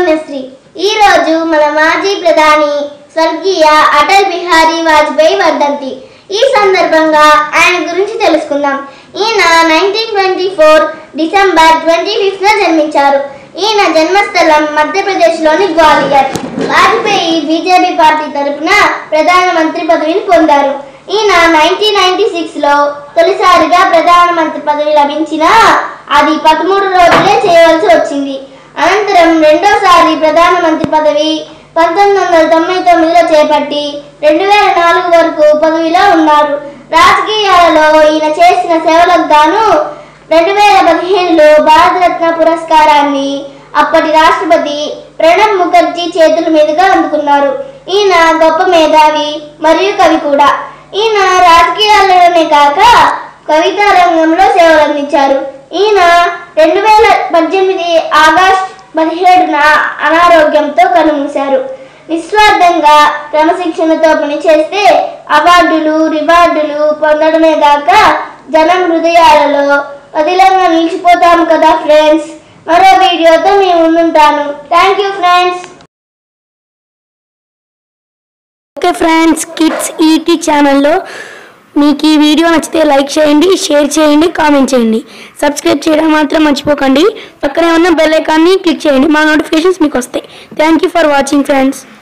పుణ్యశ్రీ ఈ రోజు మన మాజీ ప్రధాని స్వర్గీయ అటల్ బిహారీ వాజ్పేయి వర్ధంతి ఈ సందర్భంగా ఆయన గురించి తెలుసుకుందాం ఈయన nineteen twenty four December twenty ఫిఫ్త్న జన్మించారు ఈయన జన్మస్థలం మధ్యప్రదేశ్లోని గ్వాలియర్ వాజ్పేయి బీజేపీ పార్టీ తరపున ప్రధానమంత్రి పదవిని పొందారు ఈయన నైన్టీన్ నైన్టీ సిక్స్లో తొలిసారిగా ప్రధానమంత్రి పదవి లభించినా అది పదమూడు రోజులే చేయవలసి వచ్చింది అనంతరం రెండోసారి ప్రధానమంత్రి పదవి పంతొమ్మిది వందల తొంభై తొమ్మిదిలో చేపట్టి రెండు వేల నాలుగు వరకు పదవిలో ఉన్నారు రాజకీయాలలో ఈయన చేసిన సేవలకు గాను రెండు వేల పదిహేనులో భారతరత్న పురస్కారాన్ని అప్పటి రాష్ట్రపతి ప్రణబ్ ముఖర్జీ చేతుల మీదుగా అందుకున్నారు ఈయన గొప్ప మేధావి మరియు కవి కూడా ఈయన రాజకీయాల్లోనే కాక కవితా రంగంలో సేవలు అందించారు ఈయన రెండు వేల పద్దెనిమిది ఆగస్ట్ పదిహేడున అనారోగ్యంతో కనుమూశారు నిస్వార్థంగా క్రమశిక్షణతో పనిచేస్తే అవార్డులు రివార్డులు పొందడమే కాక జనం హృదయాలలో పదిలంగా నిలిచిపోతాము కదా ఫ్రెండ్స్ మరో వీడియోతో మేము ముందుంటాను thank you friends okay friends kids ET ఛానల్లో మీకు ఈ వీడియో నచ్చితే లైక్ చేయండి షేర్ చేయండి కామెంట్ చేయండి సబ్స్క్రైబ్ చేయడం మాత్రం మర్చిపోకండి పక్కనే ఉన్న బెల్ ఐకాన్ని క్లిక్ చేయండి మా నోటిఫికేషన్స్ మీకు వస్తాయి thank you for watching friends